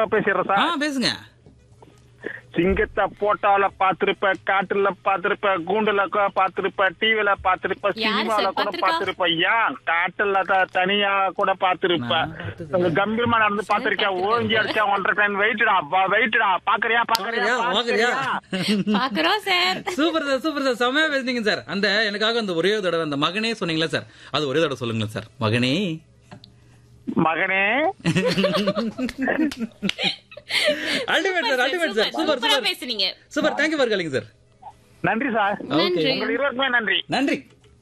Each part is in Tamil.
பேசிடுறேன் ஆ சார் பேசுங்க சிங்கத்தை போட்டால பாத்திருப்ப காட்டுல பாத்திருப்ப கூண்டுல க- பாத்திருப்ப டிவில பாத்திருப்ப யாரு சினிமால சார் கூட பாத்திருக்கா? பாத்திருப்ப ஏன் காட்டுல தான் தனியா கூட பாத்திருப்ப நான் பார்த்தது கம்பீரமா நடந்து பாத்திருக்கேன் ஓங்கி அடிச்சா ஒன்றரை டன் வெயிட்டுடா வெயிட்டுடா பாக்குறியா பாக்குறியா பாக்குறியா பாக்குறியா பாக்குறோம் sir super sir super sir செம்மையா பேசுனீங்க சார் அந்த எனக்காக அந்த ஒரே ஒரு தடவை அந்த மகனே சொன்னீங்களா சார் அது ஒரே தடவை சொல்லுங்களேன் சார் மகனே மகனே ultimate sir ultimate sir super சூப்பரா சூப்பர் பேசுனீங்க super thank you for calling sir நன்றி சார் ஓகே நன்றி. உங்கள் இருவருக்குமே நன்றி நன்றி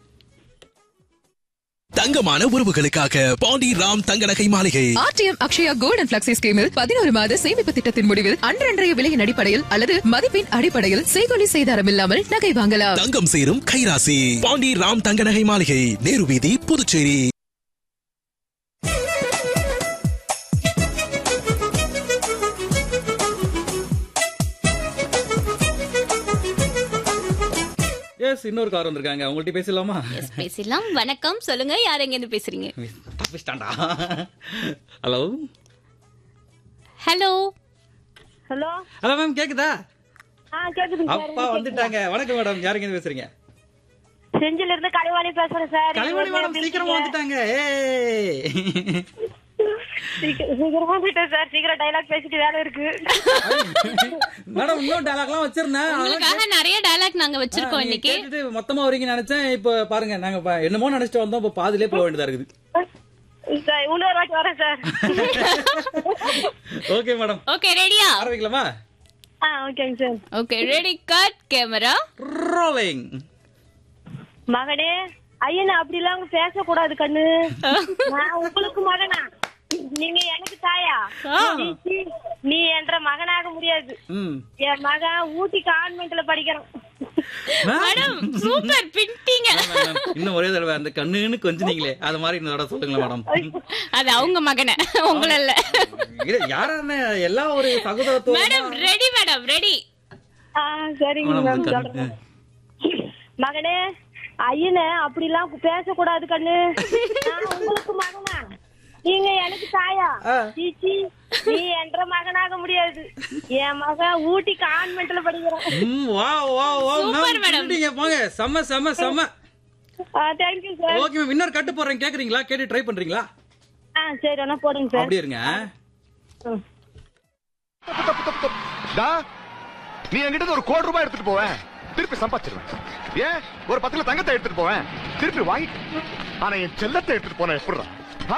தங்கமான உறவுகளுக்காக பாண்டி ராம் தங்க நகை மாளிகை RTM Akshaya gold and flexi ஸ்கீமில் பதினோரு மாத சேமிப்பு திட்டத்தின் முடிவில் அன்றன்றைய விலையின் அடிப்படையில் அல்லது மதிப்பின் அடிப்படையில் செய்கொலி செய்தாரம் இல்லாமல் நகை வாங்கலாம் தங்கம் சேரும் கைராசி பாண்டி ராம் தங்க நகை மாளிகை நேரு வீதி புதுச்சேரி எஸ் இன்னொரு கார் வந்திருக்காங்க அவங்கள்ட்ட பேசலாமா எஸ் பேசலாம் வணக்கம் சொல்லுங்க யார் எங்க இருந்து பேசுறீங்க தப்பிச்சிட்டான்டா hello hello hello hello ma'am கேக்குதா ஆ கேக்குதுங்க சார் அப்பா வந்துட்டாங்க வணக்கம் மேடம் யாருங்க இருந்து பேசுறீங்க செஞ்சில இருந்து கலைவாணி பேசுறேன் சார் கலைவாணி நீங்க மேடம் எப்படி சீக்கிரமா இருக்கீங்க? வந்துட்டாங்க ஏய் சீக்கிரம் சீக்கிரமா வந்துட்டேன் சார் சீக்கிரம் டைலாக் பேசிட்டு வேலை இருக்கு மேடம் இன்னும் டயலாக்லாம் வச்சிருந்தேன் அதெல்லாம் உங்களுக்காக நிறைய டயலாக் நாங்க வச்சிருக்கோம் நீங்க இன்னைக்கு கேட்டுட்டு மொத்தமா வரீங்க நினைச்சேன் இப்ப பாருங்க நாங்க இப்ப என்னமோ நினைச்சிட்டு வந்தோம் இப்ப பாதிலே போக வேண்டியதா இருக்குது சார் இன்னொரு வாட்டி வரேன் சார் ஓகே மேடம் ஓகே ரெடியா ஆரம்பிக்கலாமா ஆ ஓகேங்க sir okay ready cut camera rolling மகனே ஐயனா அப்படிலாம் அங்க பேசக்கூடாது கண்ணு நான் உங்களுக்கு மகனா நீங்க எனக்கு தாயா ஆ. நீ- நீ என்ற மகனாக முடியாது ம் என் மகன் ஊட்டி கான்வென்ட்ல படிக்கிறான் மேடம் சூப்பர் பின்ட்டீங்க மேம், இன்னும் ஒரே தடவை அந்த கண்ணுன்னு கொஞ்சம் நீங்களே அது மாதிரி இந்த தடவை சொல்லுங்களேன் மேடம் அது அவங்க மகனை உங்கள இல்ல இது யாரான எல்லா ஒரு சகோதரத்துவம் மேடம் ரெடி மேடம் ரெடி ஆ சரிங்க மேடம், மேம் கண்ணு. சொல்றேன் மகனே ஐயனே அப்படிலாம் பேசக்கூடாது கண்ணு நான் உங்களுக்கு மகனா நீங்க எனக்கு தாயா ஆ. சீச்சி நீ என்ற மகனாக முடியாது என் மகன் ஊட்டி கான்வென்ட்ல படிக்கிறான் ம், வா வா வா Super, மேம் madam. சொல்லிட்டீங்க, போங்க செம்ம செம்ம செம்ம தேங்க்யூ சார் ஓகே மேம் இன்னொரு கட்டு போடுறேன் கேக்குறீங்களா கேட்டு ட்ரை பண்றீங்களா ஆ சரி வேணா போடுங்க சார் அப்படியே இருங்க ம். டா, நீ என்கிட்ட இருந்து ஒரு கோடி ரூபாய் எடுத்துட்டு போவேன் திருப்பி சம்பாதிச்சிருவேன் ஏன் ஒரு பத்து கிலோ தங்கத்தை எடுத்துட்டு போவேன் திருப்பி வாங்கி ஆனா என் செல்லத்தை எடுத்துட்டு போன எப்படிடா ஆ?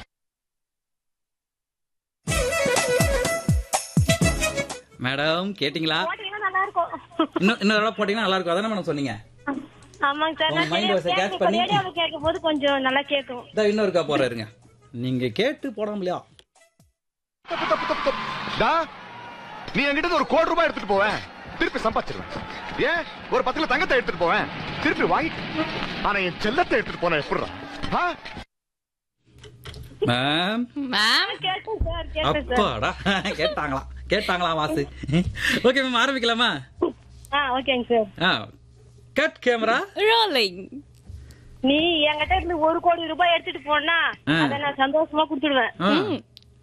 மேடம் கேட்டிங்களா போட்டீங்கன்னா நல்லா இருக்கும் இன்னும் இன்னொரு தடவை போட்டீங்கன்னா நல்லா இருக்கும் அதானே மேடம் சொன்னீங்க ஆமாங்க சார் உங்க நான் mind voice-அ catch பண்ணி- ரேடியோல கேட்கும் போது கொஞ்சம் நல்லா கேட்கும் இதோ இன்னொருக்கா போறேன் இருங்க நீங்க கேட்டு போடாம இல்லையா தப்பு தப்பு தப்பு தப்பு டா, நீ என்கிட்ட இருந்து ஒரு கோடி ரூபாய் எடுத்துட்டு போவேன் திருப்பி சம்பாதிச்சிருவேன் ஏன் ஒரு பத்து கிலோ தங்கத்தை எடுத்துட்டு போவேன் திருப்பி வாங்கி ஆனா என் செல்லத்தை எடுத்துட்டு போன எப்படிடா ஆ? மேம் மேம் கேட்டேன் சார் கேட்டேன் சார் அப்பாடா கேட்டாங்களா கேட்டாங்களா வாசு ஓகே மேம் ஆரம்பிக்கலாமா ஆ ஓகேங்க சார் ஆ கட் கேமரா ரோலிங் நீ என்கிட்ட இருந்து ஒரு கோடி ரூபாய் எடுத்துட்டு போனா ஆ. அத நான் சந்தோஷமா கொடுத்துடுவேன்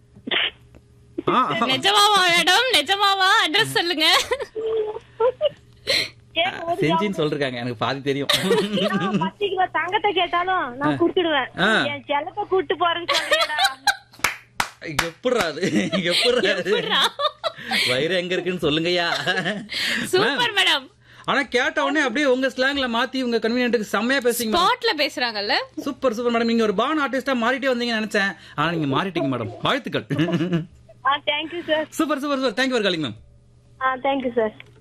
நிஜமாவா மேடம் நிஜமாவா அட்ரஸ் சொல்லுங்க கேட்கும்போது செஞ்சின்னு சொல்லிருக்காங்க எனக்கு பாதி தெரியும் நான் பத்து கிலோ தங்கத்தை கேட்டாலும் நான் கொடுத்துடுவேன் ஆ. என் செல்லத்தை கூட்டு போறேன்னு சொல்றியடா எப்படிரா அது எப்படிரா அது வயிறு எங்க இருக்குன்னு சொல்லுங்கய்யா சூப்பர் மேடம் ஆனா கேட்ட உடனே அப்படியே உங்க ஸ்லாங்ல மாத்தி உங்க கன்வீனியன்ட்டுக்கு செம்மையா பேசுறீங்க madam. ஸ்பாட்ல பேசுறாங்கல்ல சூப்பர் சூப்பர் மேடம் நீங்க ஒரு பான் ஆர்டிஸ்டா மாறிட்டே வந்தீங்கன்னு நினைச்சேன் ஆனா நீங்க மாறிட்டீங்க மேடம் வாழ்த்துக்கள் ஆ thank you sir super super super thank you for calling ma'am ஆ தேங்க்யூ சார்